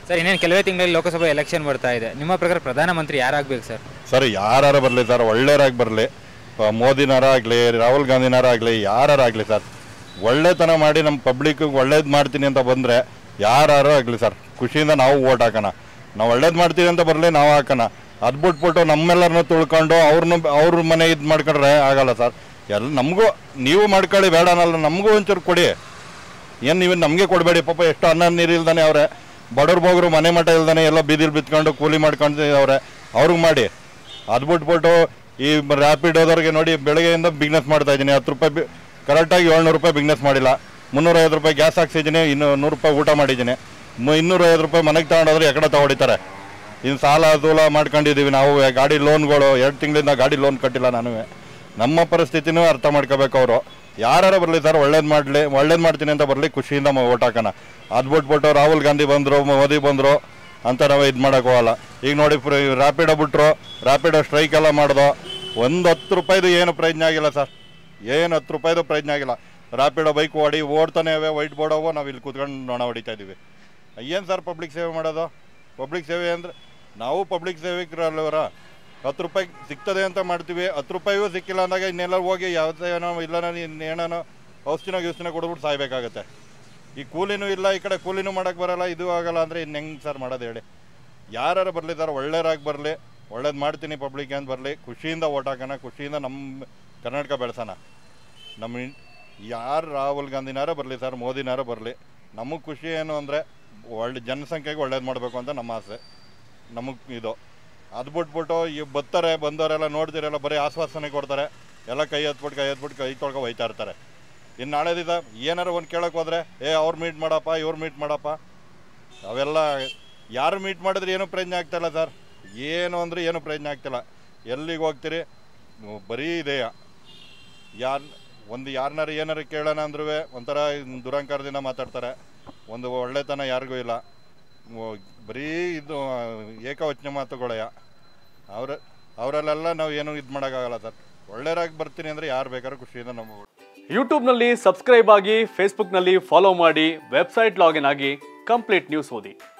sir ಇನ್ನೇನು ಕೆಲವೇ ತಿಂಗಳಲ್ಲಿ ಲೋಕಸಭಾ ಎಲೆಕ್ಷನ್ ಬರ್ತಾ ಇದೆ ನಿಮ್ಮ ಪ್ರಕಾರ ಪ್ರಧಾನಮಂತ್ರಿ ಯಾರಾಗಬೇಕು ಸರ್ ಸರ್ ಯಾರು ಬರಲಿ ಸರ್ ಒಳ್ಳೆಯರಾಗಿ ಬರಲಿ ಮೋದಿನಾರ ಆಗಲಿ ರಾಹುಲ್ ಗಾಂಧಿನಾರ ಆಗಲಿ ಯಾರಾಗಲಿ ಸರ್ ಒಳ್ಳೆತನ ಮಾಡಿ ನಮ್ಮ ಪಬ್ಲಿಕ್ಗೆ ಒಳ್ಳೇದು ಮಾಡ್ತೀನಿ ಅಂತ ಬಂದರೆ ಯಾರು ಆಗಲಿ ಸರ್ ಖುಷಿಯಿಂದ ನಾವು ಓಟ್ ಹಾಕೋಣ ನಾವು ಒಳ್ಳೇದು ಮಾಡ್ತೀವಿ ಅಂತ ಬರಲಿ ನಾವು ಹಾಕೋಣ ಅದು ಬಿಟ್ಬಿಟ್ಟು ನಮ್ಮೆಲ್ಲರನ್ನೂ ತುಳ್ಕೊಂಡು ಅವ್ರನ್ನ ಅವ್ರ ಮನೆ ಇದು ಮಾಡ್ಕೊಂಡ್ರೆ ಆಗಲ್ಲ ಸರ್ ಎಲ್ಲ ನಮಗೂ ನೀವು ಮಾಡ್ಕೊಳ್ಳಿ ಬೇಡ ಅನ್ನಲ್ಲ ನಮಗೂ ಒಂಚೂರು ಕೊಡಿ ಏನು ನೀವು ನಮಗೆ ಕೊಡಬೇಡಿ ಪಾಪ ಎಷ್ಟು ಅನ್ನ ನೀರು ಇಲ್ದಾನೆ ಅವರೇ ಬಡವ್ರು ಬೋಗರು ಮನೆ ಮಠ ಇಲ್ದಾನೆ ಎಲ್ಲ ಬೀದಿಲಿ ಬಿತ್ಕೊಂಡು ಕೂಲಿ ಮಾಡ್ಕೊಂಡು ಅವ್ರೆ ಅವ್ರಿಗೆ ಮಾಡಿ ಅದು ಬಿಟ್ಬಿಟ್ಟು ಈ ರ್ಯಾಪಿಡ್ ಹೋದವ್ರಿಗೆ ನೋಡಿ ಬೆಳಗ್ಗೆಯಿಂದ ಬಿಸ್ನೆಸ್ ಮಾಡ್ತಾ ಇದ್ದೀನಿ ಹತ್ತು ರೂಪಾಯಿ ಬಿ ಕರೆಕ್ಟಾಗಿ ಏಳ್ನೂರು ರೂಪಾಯಿ ಬಿಸ್ನೆಸ್ ಮಾಡಿಲ್ಲ ಮುನ್ನೂರೈವತ್ತು ರೂಪಾಯಿ ಗ್ಯಾಸ್ ಹಾಕ್ಸಿದ್ದೀನಿ ಇನ್ನು ನೂರು ರೂಪಾಯಿ ಊಟ ಮಾಡಿದ್ದೀನಿ ಮು- ಇನ್ನೂರೈವತ್ತು ರೂಪಾಯಿ ಮನೆಗೆ ತಗೊಂಡೋದ್ರೆ ಎಕಡೆ ತಗೊಡಿತಾರೆ ಇನ್ನು ಸಾಲ ಸೂಲ ಮಾಡ್ಕೊಂಡಿದ್ದೀವಿ ನಾವು ಗಾಡಿ ಲೋನ್ಗಳು ಎರಡು ತಿಂಗಳಿಂದ ಗಾಡಿ ಲೋನ್ ಕಟ್ಟಿಲ್ಲ ನಾನು ನಮ್ಮ ಪರಿಸ್ಥಿತಿನೂ ಅರ್ಥ ಮಾಡ್ಕೋಬೇಕು ಅವರು ಯಾರು ಬರಲಿ ಸರ್ ಒಳ್ಳೇದು ಮಾಡಲಿ ಒಳ್ಳೇದು ಮಾಡ್ತೀನಿ ಅಂತ ಬರಲಿ ಖುಷಿಯಿಂದ ಓಟ್ ಹಾಕೋಣ ಅದು ಬಿಟ್ಬಿಟ್ಟು ರಾಹುಲ್ ಗಾಂಧಿ ಬಂದರು ಮೋದಿ ಬಂದರು ಅಂತ ನಾವು ಇದು ಮಾಡೋಕೆ ಹೋಗಲ್ಲ ಈಗ ನೋಡಿ ರ್ಯಾಪಿಡೋ ಬಿಟ್ರು ರ್ಯಾಪಿಡೋ ಸ್ಟ್ರೈಕ್ ಎಲ್ಲ ಮಾಡ್ದೋ ಒಂದು ಹತ್ತು ರೂಪಾಯಿದು ಏನು ಪ್ರಯೋಜನ ಆಗಿಲ್ಲ ಸರ್ ಏನು ಹತ್ತು ರೂಪಾಯಿದು ಪ್ರಯೋಜನ ಆಗಿಲ್ಲ ರ್ಯಾಪಿಡೋ ಬೈಕ್ ಓಡಿ ಓಡ್ತಾನೆ ಇವೆ ವೈಟ್ ಬೋರ್ಡ್ ಅವು ನಾವು ಇಲ್ಲಿ ಕೂತ್ಕೊಂಡು ನೋಣ ಹೊಡಿತಾ ಇದ್ದೀವಿ ಏನು ಸರ್ ಪಬ್ಲಿಕ್ ಸೇವೆ ಮಾಡೋದು ಪಬ್ಲಿಕ್ ಸೇವೆ ಅಂದರೆ ನಾವು ಪಬ್ಲಿಕ್ ಸೇವಕರಲ್ಲವರ ಹತ್ತು ರೂಪಾಯಿ ಸಿಗ್ತದೆ ಅಂತ ಮಾಡ್ತೀವಿ ಹತ್ತು ರೂಪಾಯಿಗೂ ಸಿಕ್ಕಿಲ್ಲ ಅಂದಾಗ ಇನ್ನೆಲ್ಲ ಹೋಗಿ ಯಾವ್ದು ಏನೋ ಇಲ್ಲ ಇನ್ನೇನೋ ಔಷಧಿನ ಗಿೌಷಧಿನ ಕೊಡ್ಬಿಟ್ಟು ಸಾಯ್ಬೇಕಾಗತ್ತೆ ಈ ಕೂಲಿನೂ ಇಲ್ಲ ಈ ಕಡೆ ಕೂಲಿನೂ ಮಾಡೋಕ್ಕೆ ಬರಲ್ಲ ಇದು ಆಗಲ್ಲ ಅಂದರೆ ಇನ್ನು ಹೆಂಗೆ ಸರ್ ಮಾಡೋದು ಹೇಳಿ ಯಾರು ಬರಲಿ ಸರ್ ಒಳ್ಳೆಯರಾಗಿ ಬರಲಿ ಒಳ್ಳೇದು ಮಾಡ್ತೀನಿ ಪಬ್ಲಿಕ್ ಅಂತ ಬರಲಿ ಖುಷಿಯಿಂದ ಓಟ್ ಹಾಕೋಣ ಖುಷಿಯಿಂದ ನಮ್ಮ ಕರ್ನಾಟಕ ಬೆಳೆಸೋಣ ನಮ್ಮ ಇನ್- ಯಾರು ರಾಹುಲ್ ಗಾಂಧಿನಾರ ಬರಲಿ ಸರ್ ಮೋದಿನಾರ ಬರಲಿ ನಮಗೆ ಖುಷಿ ಏನು ಅಂದರೆ ಒಳ್ಳೆ ಜನಸಂಖ್ಯೆಗೆ ಒಳ್ಳೇದು ಮಾಡಬೇಕು ಅಂತ ನಮ್ಮ ಆಸೆ ನಮಗೆ ಇದು ಅದು ಬಿಟ್ಬಿಟ್ಟು ಈ ಬರ್ತಾರೆ ಬಂದವರೆಲ್ಲ ನೋಡ್ತಿರಲ್ಲ ಬರೀ ಆಶ್ವಾಸನೆ ಕೊಡ್ತಾರೆ ಎಲ್ಲ ಕೈ ಎತ್ಬಿಟ್ಟು ಕೈ ಎತ್ಬಿಟ್ಟು ಕೈ ತೊಳ್ಕೊ ಹೋಯ್ತಾ ಇರ್ತಾರೆ ಇನ್ನು ನಾಳೆ ದಿವಸ ಏನಾರು ಒಂದು ಕೇಳೋಕೆ ಹೋದ್ರೆ ಏ ಅವ್ರು ಮೀಟ್ ಮಾಡಪ್ಪ ಇವ್ರು ಮೀಟ್ ಮಾಡಪ್ಪ ಅವೆಲ್ಲ ಯಾರು ಮೀಟ್ ಮಾಡಿದ್ರೆ ಏನೂ ಪ್ರಯೋಜನ ಆಗ್ತಾಯಿಲ್ಲ ಸರ್ ಏನು ಅಂದರೆ ಏನು ಪ್ರಯೋಜನ ಆಗ್ತಿಲ್ಲ ಎಲ್ಲಿಗೆ ಹೋಗ್ತೀರಿ ನೀವು ಬರೀ ಇದೆಯಾ ಯಾರು ಒಂದು ಯಾರನ್ನಾರು ಏನಾರು ಕೇಳೋಣ ಅಂದ್ರೂ ಒಂಥರ ದುರಂಕಾರದಿಂದ ಮಾತಾಡ್ತಾರೆ ಒಂದು ಒಳ್ಳೆತನ ಯಾರಿಗೂ ಇಲ್ಲ ಓ- ಬರೀ ಇದು ಏಕವಚನ ಮಾತುಗಳಯ್ಯ ಅವ್ರ ಅವರಲ್ಲೆಲ್ಲ ನಾವು ಏನು ಇದು ಮಾಡೋಕ್ಕಾಗಲ್ಲ ಸರ್ ಒಳ್ಳೆಯರಾಗಿ ಬರ್ತೀನಿ ಅಂದರೆ ಯಾರು ಬೇಕಾದ್ರೂ ಖುಷಿಯಿಂದ ನಮ್ಮ ಯೂಟ್ಯೂಬ್ನಲ್ಲಿ ಸಬ್ಸ್ಕ್ರೈಬ್ ಆಗಿ ಫೇಸ್ಬುಕ್ನಲ್ಲಿ ಫಾಲೋ ಮಾಡಿ ವೆಬ್ಸೈಟ್ ಲಾಗಿನ್ ಆಗಿ ಕಂಪ್ಲೀಟ್ ನ್ಯೂಸ್ ಓದಿ